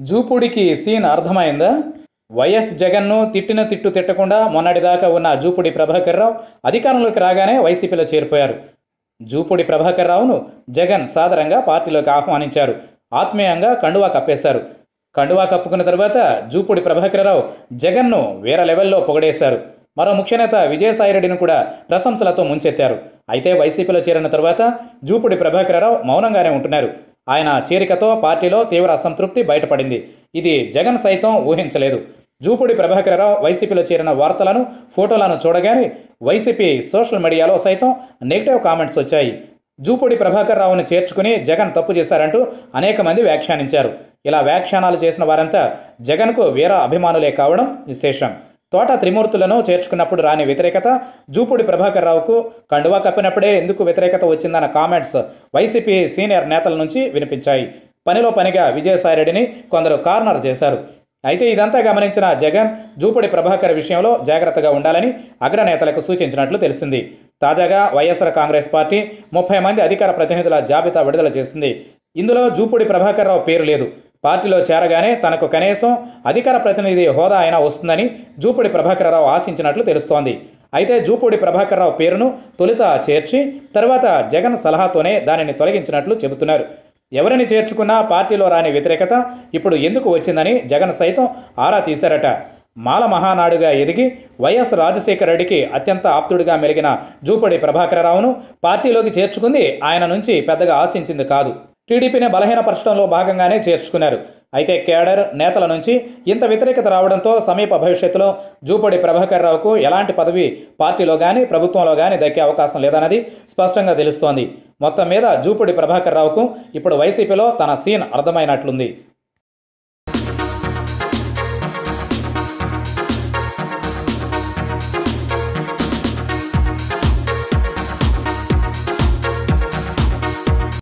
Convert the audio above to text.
జూపుడికి scene అర్థమైందా YS జగన్ను తిట్టిన తిట్టు తిట్టకుండా మొన్నటిదాకా ఉన్న జూపుడి ప్రభాకర్ రావు అధికారంలోకి రాగానే వైసీపీలో చేరిపోయారు జూపుడి ప్రభాకర్ రావును జగన్ సాదరంగా పార్టీలోకి ఆహ్వానించారు ఆత్మీయంగా కండువా కప్పేశారు కండువా కప్పుకున్న తర్వాత జూపుడి ప్రభాకర్ రావు జగన్ను వేరే లెవెల్లో పొగడేశారు మరో ముఖ్యనేత విజయసాయిరెడ్డిని కూడా ప్రశంసలతో ముంచెత్తారు అయితే వైసీపీలో చేరిన తర్వాత జూపుడి ప్రభాకరరావు మౌనంగానే ఉంటున్నారు ఆయన చేరికతో పార్టీలో తీవ్ర అసంతృప్తి బయటపడింది ఇది జగన్ సైతం ఊహించలేదు జూపుడి ప్రభాకరరావు వైసీపీలో చేరిన వార్తలను ఫోటోలను చూడగానే వైసీపీ సోషల్ మీడియాలో సైతం నెగిటివ్ కామెంట్స్ వచ్చాయి జూపుడి ప్రభాకర్ రావుని చేర్చుకుని జగన్ తప్పు చేశారంటూ అనేక మంది వ్యాఖ్యానించారు ఇలా వ్యాఖ్యానాలు చేసిన వారంతా జగన్కు వీర అభిమానులే కావడం విశేషం తోట త్రిమూర్తులను చేర్చుకున్నప్పుడు రాని వ్యతిరేకత జూపుడి ప్రభాకర్ రావుకు కండువా కప్పినప్పుడే ఎందుకు వ్యతిరేకత వచ్చిందన్న కామెంట్స్ వైసీపీ సీనియర్ నేతల నుంచి వినిపించాయి పనిలో పనిగా విజయసాయిరెడ్డిని కొందరు కార్నర్ చేశారు అయితే ఇదంతా గమనించిన జగన్ జూపుడి ప్రభాకర్ విషయంలో జాగ్రత్తగా ఉండాలని అగ్రనేతలకు సూచించినట్లు తెలిసింది తాజాగా వైఎస్ఆర్ కాంగ్రెస్ పార్టీ ముప్పై మంది అధికార ప్రతినిధుల జాబితా విడుదల చేసింది ఇందులో జూపుడి ప్రభాకర్ రావు పేరు లేదు పార్టీలో చేరగానే తనకు కనీసం అధికార ప్రతినిధి హోదా అయినా వస్తుందని జూపుడి ప్రభాకరరావు ఆశించినట్లు తెలుస్తోంది అయితే జూపూడి ప్రభాకర్రావు పేరును తొలుత చేర్చి తర్వాత జగన్ సలహాతోనే దానిని తొలగించినట్లు చెబుతున్నారు ఎవరిని చేర్చుకున్నా పార్టీలో రాని వ్యతిరేకత ఇప్పుడు ఎందుకు వచ్చిందని జగన్ సైతం ఆరా తీశారట మాల మహానాడుగా ఎదిగి వైఎస్ రాజశేఖర రెడ్డికి అత్యంత ఆప్తుడిగా మెలిగిన జూపడి ప్రభాకరరావును పార్టీలోకి చేర్చుకుంది ఆయన నుంచి పెద్దగా ఆశించింది కాదు టీడీపీని బలహీనపరచడంలో భాగంగానే చేర్చుకున్నారు అయితే కేడర్ నేతల నుంచి ఇంత వ్యతిరేకత రావడంతో సమీప భవిష్యత్తులో జూపడి ప్రభాకర్ రావుకు ఎలాంటి పదవి పార్టీలో కానీ ప్రభుత్వంలో కానీ దక్కే అవకాశం లేదన్నది స్పష్టంగా తెలుస్తోంది మొత్తం మీద జూపడి ప్రభాకర్ రావుకు ఇప్పుడు వైసీపీలో తన సీన్ అర్థమైనట్లుంది